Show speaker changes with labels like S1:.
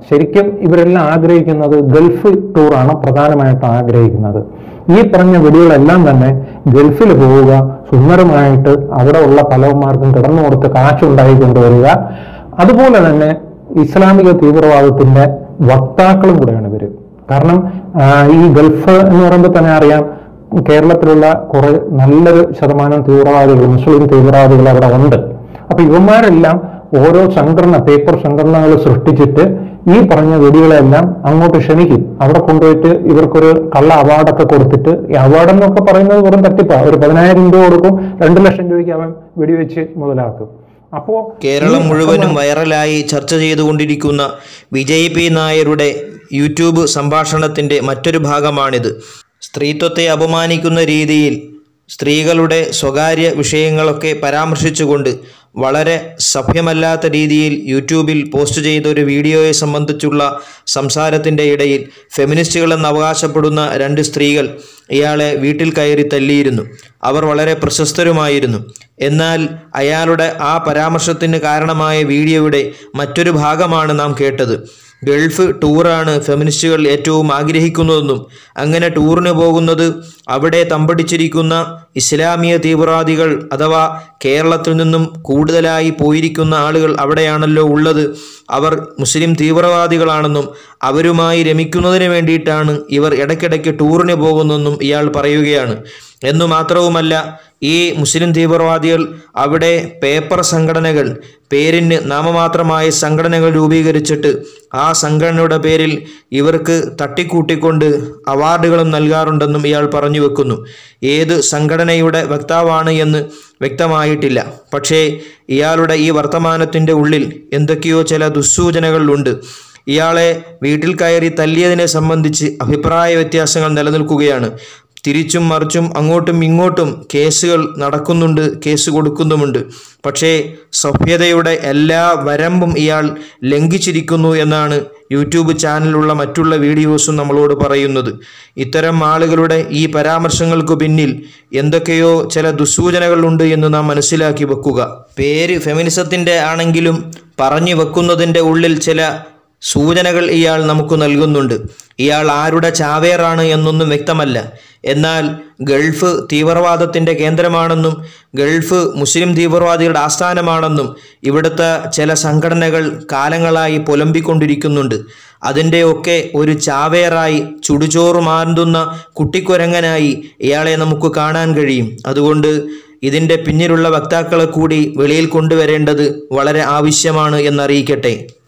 S1: ശരിക്കും ഇവരെല്ലാം ആഗ്രഹിക്കുന്നത് ഗൾഫ് ടൂറാണ് പ്രധാനമായിട്ടും ആഗ്രഹിക്കുന്നത് ഈ പറഞ്ഞ വീഡിയോകളെല്ലാം തന്നെ ഗൾഫിൽ പോവുക സുന്ദരമായിട്ട് അവിടെ ഉള്ള പലവന്മാർക്കും കിടന്നു കൊടുത്ത് കാശുണ്ടായി കൊണ്ടുവരിക അതുപോലെ തന്നെ ഇസ്ലാമിക തീവ്രവാദത്തിന്റെ വക്താക്കളും കൂടെയാണ് ഇവര് കാരണം ആ, ഈ ഗൾഫ് എന്ന് പറയുമ്പോൾ തന്നെ അറിയാം കേരളത്തിലുള്ള കുറെ നല്ലൊരു ശതമാനം തീവ്രവാദികൾ മുസ്ലിം തീവ്രവാദികൾ അവിടെ ഉണ്ട് അപ്പൊ ഇവന്മാരെല്ലാം ഓരോ സംഘടന പേപ്പർ സംഘടനകൾ സൃഷ്ടിച്ചിട്ട് ഈ പറഞ്ഞ വെടികളെല്ലാം അങ്ങോട്ട് ക്ഷണിക്കും അവിടെ കൊണ്ടുപോയിട്ട് ഇവർക്കൊരു കള്ള അവാർഡൊക്കെ കൊടുത്തിട്ട് ഈ അവാർഡ് എന്നൊക്കെ പറയുന്നത് വെറും തട്ടിപ്പാ ഒരു പതിനായിരം രൂപ കൊടുക്കും രണ്ട് ലക്ഷം രൂപയ്ക്ക് അവൻ വെടിവെച്ച് മുതലാക്കും അപ്പോ
S2: കേരളം മുഴുവനും വൈറലായി ചർച്ച ചെയ്തുകൊണ്ടിരിക്കുന്ന വിജയ് പി നായരുടെ യൂട്യൂബ് സംഭാഷണത്തിൻ്റെ മറ്റൊരു ഭാഗമാണിത് സ്ത്രീത്വത്തെ അപമാനിക്കുന്ന രീതിയിൽ സ്ത്രീകളുടെ സ്വകാര്യ വിഷയങ്ങളൊക്കെ പരാമർശിച്ചുകൊണ്ട് വളരെ സഭ്യമല്ലാത്ത രീതിയിൽ യൂട്യൂബിൽ പോസ്റ്റ് ചെയ്ത ഒരു വീഡിയോയെ സംബന്ധിച്ചുള്ള സംസാരത്തിൻ്റെ ഇടയിൽ ഫെമിനിസ്റ്റുകളെന്ന് അവകാശപ്പെടുന്ന രണ്ട് സ്ത്രീകൾ ഇയാളെ വീട്ടിൽ കയറി തല്ലിയിരുന്നു അവർ വളരെ പ്രശസ്തരുമായിരുന്നു എന്നാൽ അയാളുടെ ആ പരാമർശത്തിന് കാരണമായ വീഡിയോയുടെ മറ്റൊരു ഭാഗമാണ് നാം കേട്ടത് ഗൾഫ് ടൂറാണ് ഫെമിനിസ്റ്റുകൾ ഏറ്റവും ആഗ്രഹിക്കുന്നതെന്നും അങ്ങനെ ടൂറിന് പോകുന്നത് അവിടെ തമ്പടിച്ചിരിക്കുന്ന ഇസ്ലാമിയ തീവ്രവാദികൾ അഥവാ കേരളത്തിൽ നിന്നും കൂടുതലായി പോയിരിക്കുന്ന ആളുകൾ അവിടെയാണല്ലോ ഉള്ളത് അവർ മുസ്ലിം തീവ്രവാദികളാണെന്നും അവരുമായി രമിക്കുന്നതിന് വേണ്ടിയിട്ടാണ് ഇവർ ഇടയ്ക്കിടയ്ക്ക് ടൂറിന് പോകുന്നതെന്നും ഇയാൾ പറയുകയാണ് എന്നു മാത്രവുമല്ല ഈ മുസ്ലിം തീവ്രവാദികൾ അവിടെ പേപ്പർ സംഘടനകൾ പേരിന് നാമമാത്രമായ സംഘടനകൾ രൂപീകരിച്ചിട്ട് ആ സംഘടനയുടെ പേരിൽ ഇവർക്ക് തട്ടിക്കൂട്ടിക്കൊണ്ട് അവാർഡുകളും നൽകാറുണ്ടെന്നും ഇയാൾ പറഞ്ഞു വെക്കുന്നു ഏത് സംഘടനയുടെ വക്താവാണ് എന്ന് വ്യക്തമായിട്ടില്ല പക്ഷേ ഇയാളുടെ ഈ വർത്തമാനത്തിൻ്റെ ഉള്ളിൽ എന്തൊക്കെയോ ചില ദുസ്സൂചനകളുണ്ട് ഇയാളെ വീട്ടിൽ കയറി തല്ലിയതിനെ സംബന്ധിച്ച് അഭിപ്രായ വ്യത്യാസങ്ങൾ നിലനിൽക്കുകയാണ് തിരിച്ചും മറിച്ചും അങ്ങോട്ടും ഇങ്ങോട്ടും കേസുകൾ നടക്കുന്നുണ്ട് കേസ് കൊടുക്കുന്നുമുണ്ട് പക്ഷേ സഭ്യതയുടെ എല്ലാ വരമ്പും ഇയാൾ ലംഘിച്ചിരിക്കുന്നു എന്നാണ് യൂട്യൂബ് ചാനലിലുള്ള മറ്റുള്ള വീഡിയോസും നമ്മളോട് പറയുന്നത് ഇത്തരം ആളുകളുടെ ഈ പരാമർശങ്ങൾക്ക് പിന്നിൽ എന്തൊക്കെയോ ചില ദുസ്സൂചനകളുണ്ട് എന്ന് നാം മനസ്സിലാക്കി വെക്കുക പേര് ഫെമിനിസത്തിൻ്റെ ആണെങ്കിലും പറഞ്ഞു വെക്കുന്നതിൻ്റെ ഉള്ളിൽ ചില സൂചനകൾ ഇയാൾ നമുക്ക് നൽകുന്നുണ്ട് ഇയാൾ ആരുടെ ചാവേറാണ് എന്നൊന്നും വ്യക്തമല്ല എന്നാൽ ഗൾഫ് തീവ്രവാദത്തിൻ്റെ കേന്ദ്രമാണെന്നും ഗൾഫ് മുസ്ലിം തീവ്രവാദികളുടെ ആസ്ഥാനമാണെന്നും ഇവിടുത്തെ ചില സംഘടനകൾ കാലങ്ങളായി പുലമ്പിക്കൊണ്ടിരിക്കുന്നുണ്ട് അതിൻ്റെയൊക്കെ ഒരു ചാവേറായി ചുടുചോറ് മാന്തുന്ന കുട്ടിക്കുരങ്ങനായി ഇയാളെ നമുക്ക് കാണാൻ കഴിയും അതുകൊണ്ട് ഇതിൻ്റെ പിന്നിലുള്ള വക്താക്കളെ കൂടി വെളിയിൽ കൊണ്ടുവരേണ്ടത് വളരെ ആവശ്യമാണ് എന്നറിയിക്കട്ടെ